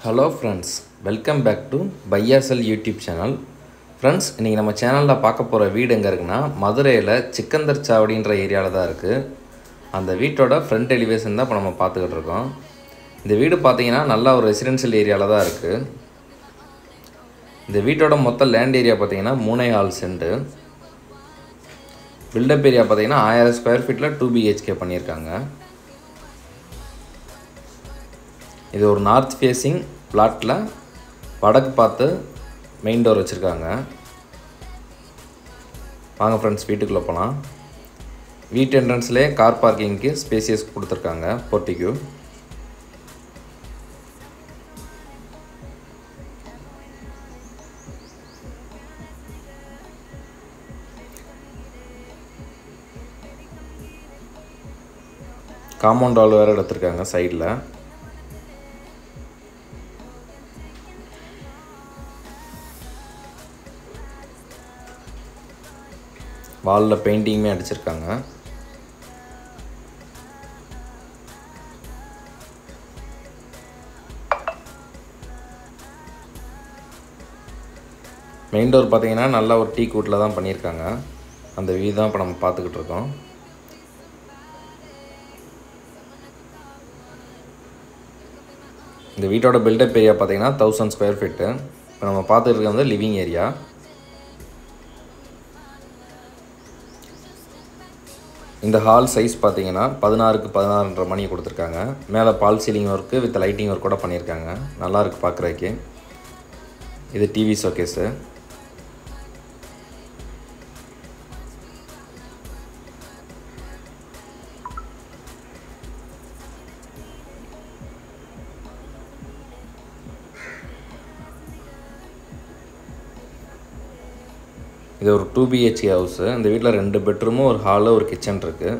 hello friends welcome back to பையாசல் YouTube channel friends இன்றைக்கி நம்ம சேனலில் பார்க்க போகிற வீடு எங்கே இருக்குன்னா மதுரையில் சிக்கந்தர் சாவடின்ற ஏரியாவில் தான் இருக்குது அந்த வீட்டோட ஃப்ரண்ட் எலிவேஷன் தான் இப்போ நம்ம பார்த்துக்கிட்டு இருக்கோம் இந்த வீடு பார்த்தீங்கன்னா நல்லா ஒரு ரெசிடென்ஷியல் ஏரியாவில் தான் இருக்குது இந்த வீட்டோட மொத்த லேண்ட் ஏரியா பார்த்தீங்கன்னா மூணே ஆல் சென்ட்டு பில்டப் ஏரியா பார்த்தீங்கன்னா ஆயிரம் ஸ்கொயர் ஃபீட்டில் டூ பிஹெச்கே பண்ணியிருக்காங்க இது ஒரு நார்த் ஃபேஸிங் பிளாட்டில் வடக்கு பார்த்து மெயின் டோர் வச்சுருக்காங்க வாங்க ஃப்ரெண்ட்ஸ் வீட்டுக்குள்ளே போகலாம் வீட்டு என்ட்ரன்ஸ்லேயே கார் பார்க்கிங்க்கு ஸ்பேசியஸ் கொடுத்துருக்காங்க போர்ட்டிக்யூ காம்பவுண்ட் வால் வேறு எடுத்திருக்காங்க சைடில் வாலில் பெயிண்டிங்குமே அடிச்சிருக்காங்க மெயின் டோர் பார்த்தீங்கன்னா நல்லா ஒரு டீ கூட்டில் தான் பண்ணியிருக்காங்க அந்த வியூ தான் இப்போ நம்ம பார்த்துக்கிட்டு இருக்கோம் இந்த வீட்டோட பில்டப் ஏரியா பார்த்தீங்கன்னா தௌசண்ட் ஸ்கொயர் ஃபீட்டு இப்போ நம்ம பார்த்துட்டு இருக்கிறது வந்து லிவிங் ஏரியா இந்த ஹால் சைஸ் பார்த்தீங்கன்னா பதினாறுக்கு பதினாறுன்ற மணி கொடுத்துருக்காங்க மேலே பால் ceiling work with lighting work கூட பண்ணியிருக்காங்க நல்லா இருக்கு பார்க்குறதுக்கு இது டிவி ஷோகேஸு இது ஒரு டூ பிஹெச்கே ஹவுஸு இந்த வீட்டில் ரெண்டு பெட்ரூமும் ஒரு ஹாலு ஒரு கிச்சன் இருக்குது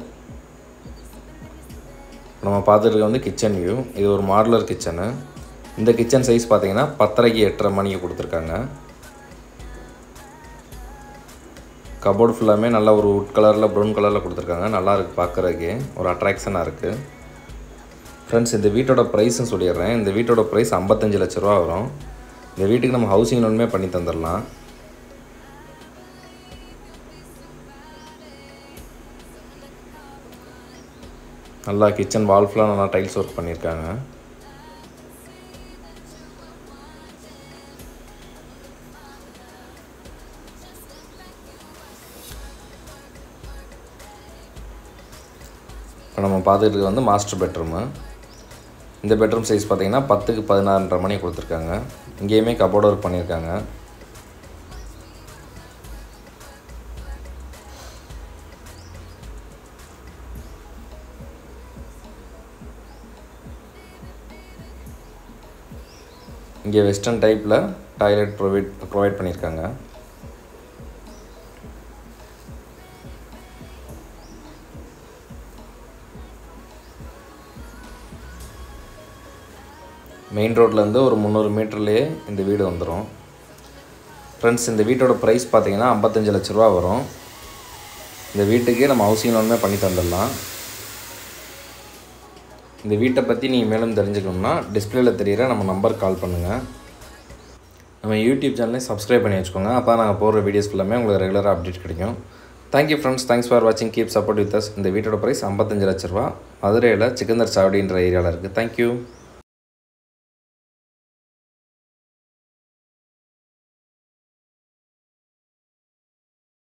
நம்ம பார்த்துருக்க வந்து கிச்சன் வியூ இது ஒரு மாடுலர் கிச்சனு இந்த கிச்சன் சைஸ் பார்த்தீங்கன்னா பத்தரைக்கு எட்டரை மணிக்கு கொடுத்துருக்காங்க கபோர்டு ஃபுல்லாமே நல்லா ஒரு உட் கலரில் ப்ரௌன் கலரில் கொடுத்துருக்காங்க நல்லா இருக்குது பார்க்குறதுக்கு ஒரு அட்ராக்ஷனாக இருக்குது ஃப்ரெண்ட்ஸ் இந்த வீட்டோட ப்ரைஸும் சொல்லிடுறேன் இந்த வீட்டோட ப்ரைஸ் ஐம்பத்தஞ்சு லட்ச ரூபா வரும் இந்த வீட்டுக்கு நம்ம ஹவுசிங் லோனுமே பண்ணி தந்துடலாம் நல்லா கிச்சன் வால் ஃபுல்லாக நல்லா டைல்ஸ் ஒர்க் பண்ணியிருக்காங்க இப்போ நம்ம பார்த்துட்டு வந்து மாஸ்டர் பெட்ரூமு இந்த பெட்ரூம் சைஸ் பார்த்தீங்கன்னா பத்துக்கு பதினாறுன்ற மணி கொடுத்துருக்காங்க இங்கேயுமே கபோர்டு ஒர்க் பண்ணியிருக்காங்க இங்கே வெஸ்டர்ன் டைப்பில் டாய்லெட் ப்ரொவைட் ப்ரொவைட் பண்ணியிருக்காங்க மெயின் ரோட்லேருந்து ஒரு முந்நூறு மீட்டர்லேயே இந்த வீடு வந்துடும் ஃப்ரெண்ட்ஸ் இந்த வீட்டோட ப்ரைஸ் பார்த்தீங்கன்னா ஐம்பத்தஞ்சு லட்ச ரூபா வரும் இந்த வீட்டுக்கே நம்ம ஹவுசிங் லோனுமே பண்ணி தந்துடலாம் இந்த வீட்டை பற்றி நீங்கள் மேலும் தெரிஞ்சுக்கணும்னா டிஸ்பிளேல தெரிகிற நம்ம நம்பருக்கு கால் பண்ணுங்கள் நம்ம யூடியூப் சேனலையும் சப்ஸ்கிரைப் பண்ணி வச்சுக்கோங்க அப்போ நாங்கள் போடுற வீடியோஸ் ஃபுல்லாமே உங்களுக்கு ரெகுலராக அப்டேட் கிடைக்கும் தேங்க்யூ ஃப்ரெண்ட்ஸ் தேங்க்ஸ் ஃபார் வாட்சிங் கீப் சப்போர்ட் வித் அஸ் இந்த வீட்டோட ப்ரைஸ் ஐம்பத்தஞ்சு லட்ச ரூபா மதுரையில் சிக்கந்தர் சாவடின்ற ஏரியாவில் இருக்குது தேங்க்யூ